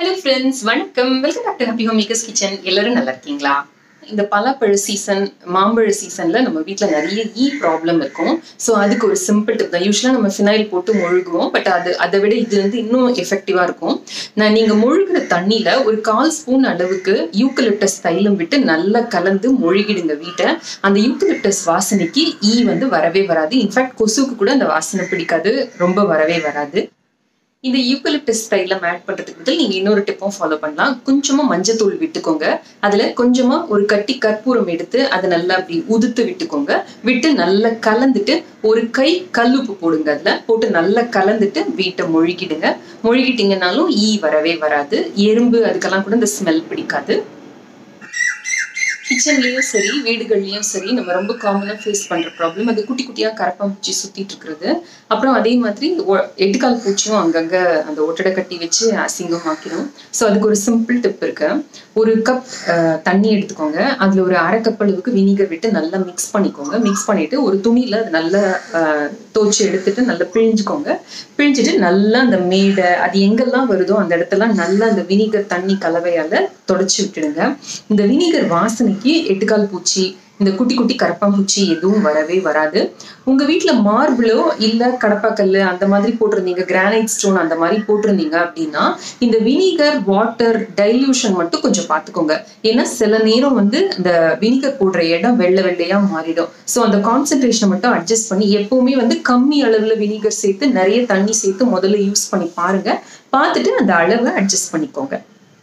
hello friends வணக்கம் welcome back to happy home makers kitchen எல்லாரும் நல்லா இருக்கீங்களா இந்த பலாப்பழ சீசன் மாம்பழ சீசன்ல நம்ம வீட்டில் நிறைய ஈ ப்ராப்ளம் இருக்கும் ஸோ அதுக்கு ஒரு சிம்பிள் டிப் தான் யூஸ்வலாக நம்ம ஃபினாயில் போட்டு முழுகுவோம் பட் அது அதை விட இது வந்து இன்னும் எஃபெக்டிவாக இருக்கும் நான் நீங்கள் முழுகிற தண்ணியில் ஒரு கால் ஸ்பூன் அளவுக்கு யூக்கலிப்டஸ் தைலம் விட்டு நல்லா கலந்து முழுகிடுங்க வீட்டை அந்த யூக்கலிப்டஸ் வாசனைக்கு ஈ வந்து வரவே வராது இன்ஃபேக்ட் கொசுக்கு கூட அந்த வாசனை பிடிக்காது ரொம்ப வரவே வராது இந்த யூக்கலிப்டஸ் தைலம் ஆட் பண்றதுக்கு பதில் நீங்க இன்னொரு டிப்பும் ஃபாலோ பண்ணலாம் கொஞ்சமா மஞ்சத்தூள் விட்டுக்கோங்க அதுல கொஞ்சமா ஒரு கட்டி கற்பூரம் எடுத்து அதை நல்லா அப்படி உதுத்து விட்டுக்கோங்க விட்டு நல்லா கலந்துட்டு ஒரு கை கல்லுப்பு போடுங்க அதுல போட்டு நல்லா கலந்துட்டு வீட்டை மொழுகிடுங்க மொழுகிட்டீங்கனாலும் ஈ வரவே வராது எறும்பு அதுக்கெல்லாம் கூட இந்த ஸ்மெல் பிடிக்காது கிச்சன்லயும் சரி வீடுகள்லயும் சரி நம்ம ரொம்ப காமனா ஃபேஸ் பண்ற ப்ராப்ளம் அது குட்டி குட்டியா கரப்பாம்பூச்சி சுத்திட்டு இருக்கிறது அப்புறம் அதே மாதிரி ஒ- எட்டுக்கால் பூச்சியும் அங்கங்க அந்த ஒட்டடை கட்டி வச்சு அசிங்கம் ஆக்கிடும் ஸோ அதுக்கு ஒரு சிம்பிள் டிப் இருக்கு ஒரு கப் தண்ணி எடுத்துக்கோங்க அதுல ஒரு அரை கப் அளவுக்கு வினிகர் விட்டு நல்லா மிக்ஸ் பண்ணிக்கோங்க மிக்ஸ் பண்ணிட்டு ஒரு துணியில அது நல்லா அஹ், துவைச்சு எடுத்துட்டு நல்லா பிழிஞ்சுக்கோங்க பிழிஞ்சிட்டு நல்லா அந்த மேடை அது எங்கெல்லாம் வருதோ அந்த இடத்துல நல்லா அந்த வினிகர் தண்ணி கலவையால தொடச்சி விட்டுடுங்க இந்த வினிகர் வாசனைக்கு எட்டுக்கால் பூச்சி இந்த குட்டி குட்டி கரப்பாம்பூச்சி எதுவும் வரவே வராது உங்க வீட்ல மார்பிளோ இல்ல கடப்பாக்கல்லு அந்த மாதிரி போட்டிருந்தீங்க கிரானைட் ஸ்டோன் அந்த மாதிரி போட்டிருந்தீங்க அப்படின்னா இந்த வினிகர் வாட்டர் டைல்யூஷன் மட்டும் கொஞ்சம் பார்த்துக்கோங்க ஏன்னா சில நேரம் வந்து இந்த வினிகர் போடுற இடம் வெள்ளை வெள்ளையா மாறிடும் ஸோ அந்த கான்சென்ட்ரேஷனை மட்டும் அட்ஜஸ்ட் பண்ணி எப்பவுமே வந்து கம்மி அளவுல வினிகர் சேர்த்து நிறைய தண்ணி சேர்த்து முதல்ல யூஸ் பண்ணி பாருங்க பார்த்துட்டு அந்த அளவை அட்ஜஸ்ட் பண்ணிக்கோங்க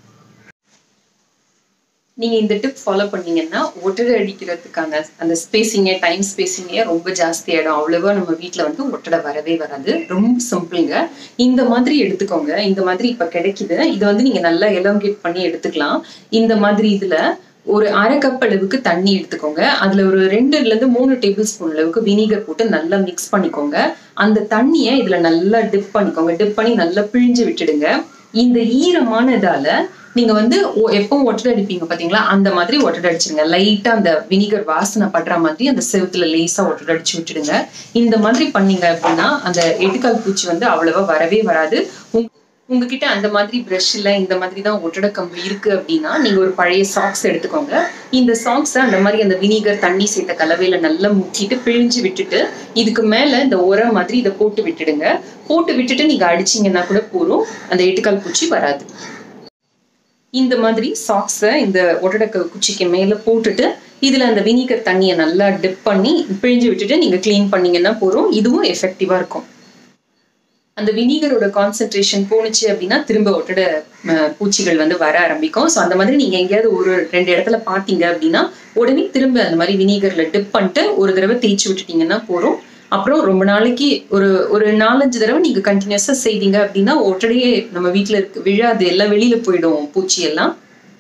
நீங்க இந்த டிப் ஃபாலோ பண்ணீங்கன்னா ஒட்டடை அடிக்கிறதுக்கான அந்த ஸ்பேசிங்கே டைம் ஸ்பேசிங்கே ரொம்ப ஜாஸ்தி ஆயிடும் அவ்வளவா நம்ம வீட்ல வந்து ஒட்டடை வரவே வராது ரொம்ப சிம்பிளுங்க இந்த மாதிரி எடுத்துக்கோங்க இந்த மாதிரி இப்ப கிடைக்குது இதை வந்து நீங்க நல்லா எலோங்கேட் பண்ணி எடுத்துக்கலாம் இந்த மாதிரி இதுல ஒரு அரை கப் அளவுக்கு தண்ணி எடுத்துக்கோங்க அதுல ஒரு ரெண்டுல இருந்து மூணு டேபிள் ஸ்பூன் அளவுக்கு வினிகர் போட்டு நல்லா மிக்ஸ் பண்ணிக்கோங்க அந்த தண்ணியை இதுல நல்லா டிப் பண்ணிக்கோங்க டிப் பண்ணி நல்லா பிழிஞ்சு விட்டுடுங்க இந்த ஈரமான இதால நீங்க வந்து ஒ- எப்பவும் ஒட்டடை அடிப்பீங்க பாத்தீங்களா அந்த மாதிரி ஒட்டடை அடிச்சிருங்க லைட்டா அந்த வினிகர் வாசனை படுற மாதிரி அந்த செவுத்துல லேசா ஒட்டடை அடிச்சு விட்டுடுங்க இந்த மாதிரி பண்ணீங்க அப்படின்னா அந்த எட்டுக்கால் பூச்சி வந்து அவ்வளவா வரவே வராது உங்க- உங்ககிட்ட அந்த மாதிரி பிரஷ் இல்ல இந்த மாதிரி தான் ஒட்டடை கம்பு இருக்கு அப்படின்னா நீங்க ஒரு பழைய சாக்ஸ் எடுத்துக்கோங்க இந்த சாக்ஸை அந்த மாதிரி அந்த வினிகர் தண்ணி சேர்த்த கலவையில நல்லா முக்கிட்டு பிழிஞ்சு விட்டுட்டு இதுக்கு மேல இந்த உரம் மாதிரி இதை போட்டு விட்டுடுங்க போட்டு விட்டுட்டு நீங்க அடிச்சீங்கன்னா கூட போதும் அந்த எட்டுக்கால் பூச்சி வராது இந்த மாதிரி சாக்ஸை இந்த ஒட்டடக்க குச்சிக்கு மேல போட்டுட்டு இதுல அந்த வினிகர் தண்ணியை நல்லா டிப் பண்ணி பிழிஞ்சு விட்டுட்டு நீங்க க்ளீன் பண்ணீங்கன்னா போதும் இதுவும் எஃபெக்டிவா இருக்கும் அந்த வினிகரோட கான்சென்ட்ரேஷன் போணுச்சு அப்படின்னா திரும்ப ஒட்டட அஹ், பூச்சிகள் வந்து வர ஆரம்பிக்கும் ஸோ அந்த மாதிரி நீங்க எங்கேயாவது ஒரு ரெண்டு இடத்துல பார்த்தீங்க அப்படின்னா உடனே திரும்ப அந்த மாதிரி வினிகர்ல டிப் பண்ணிட்டு ஒரு தடவை தேய்ச்சி விட்டுட்டீங்கன்னா போதும் அப்புறம் ரொம்ப நாளைக்கு ஒரு ஒரு நாலஞ்சு தடவை நீங்க கண்டினியூஸா செய்தீங்க அப்படின்னா ஒட்டடையே நம்ம வீட்ல இருக்கு விழாது எல்லாம் வெளியில போயிடும் பூச்சி எல்லாம்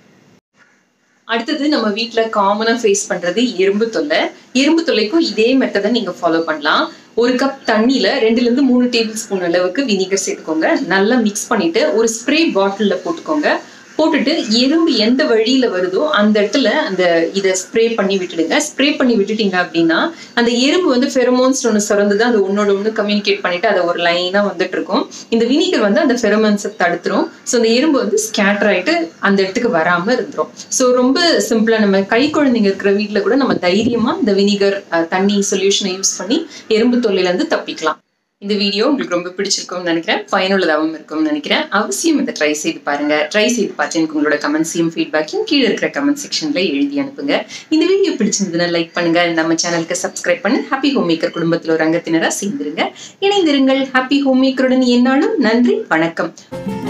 அடுத்தது நம்ம வீட்ல காமனா ஃபேஸ் பண்றது எறும்பு தொல்லை எறும்பு தொல்லைக்கும் இதே மெத்தடை நீங்க ஃபாலோ பண்ணலாம் ஒரு கப் தண்ணியில ரெண்டுல இருந்து மூணு டேபிள் ஸ்பூன் அளவுக்கு வினிகர் சேர்த்துக்கோங்க நல்லா மிக்ஸ் பண்ணிட்டு ஒரு ஸ்ப்ரே பாட்டில்ல போட்டுக்கோங்க போட்டுட்டு எறும்பு எந்த வழியில வருதோ அந்த இடத்துல அந்த இதை ஸ்ப்ரே பண்ணி விட்டுடுங்க ஸ்ப்ரே பண்ணி விட்டுட்டீங்க அப்படின்னா அந்த எறும்பு வந்து ஃபெரமோன்ஸ் ஒன்று சுரந்து தான் அது ஒன்னோட ஒன்று கம்யூனிகேட் பண்ணிட்டு அதை ஒரு லைனா வந்துட்டு இருக்கும் இந்த வினிகர் வந்து அந்த ஃபெரமோன்ஸை தடுத்துரும் ஸோ அந்த எறும்பு வந்து ஸ்கேட்டர் ஆயிட்டு அந்த இடத்துக்கு வராம இருந்துரும் ஸோ ரொம்ப சிம்பிளா நம்ம கை குழந்தைங்க இருக்கிற வீட்ல கூட நம்ம தைரியமா இந்த வினிகர் தண்ணி சொல்யூஷனை யூஸ் பண்ணி எறும்பு தொல்லையில இருந்து தப்பிக்கலாம் இந்த வீடியோ உங்களுக்கு ரொம்ப பிடிச்சிருக்கும்னு நினைக்கிறேன் பயனுள்ளதாகவும் இருக்கும்னு நினைக்கிறேன் அவசியம் இதை ட்ரை செய்து பாருங்க ட்ரை செய்து பார்த்து எனக்கு உங்களோட கமெண்ட்ஸையும் ஃபீட்பேக்கையும் கீழே இருக்கிற கமெண்ட் செக்ஷன்ல எழுதி அனுப்புங்க இந்த வீடியோ பிடிச்சிருந்ததுன்னா லைக் பண்ணுங்க நம்ம சேனலுக்கு சப்ஸ்கிரைப் பண்ணி ஹாப்பி ஹோம் மேக்கர் குடும்பத்தில் ஒரு அங்கத்தினரா சேர்ந்துருங்க இணைந்திருங்கள் ஹாப்பி ஹோம் மேக்கருடன் என்னாலும் நன்றி வணக்கம்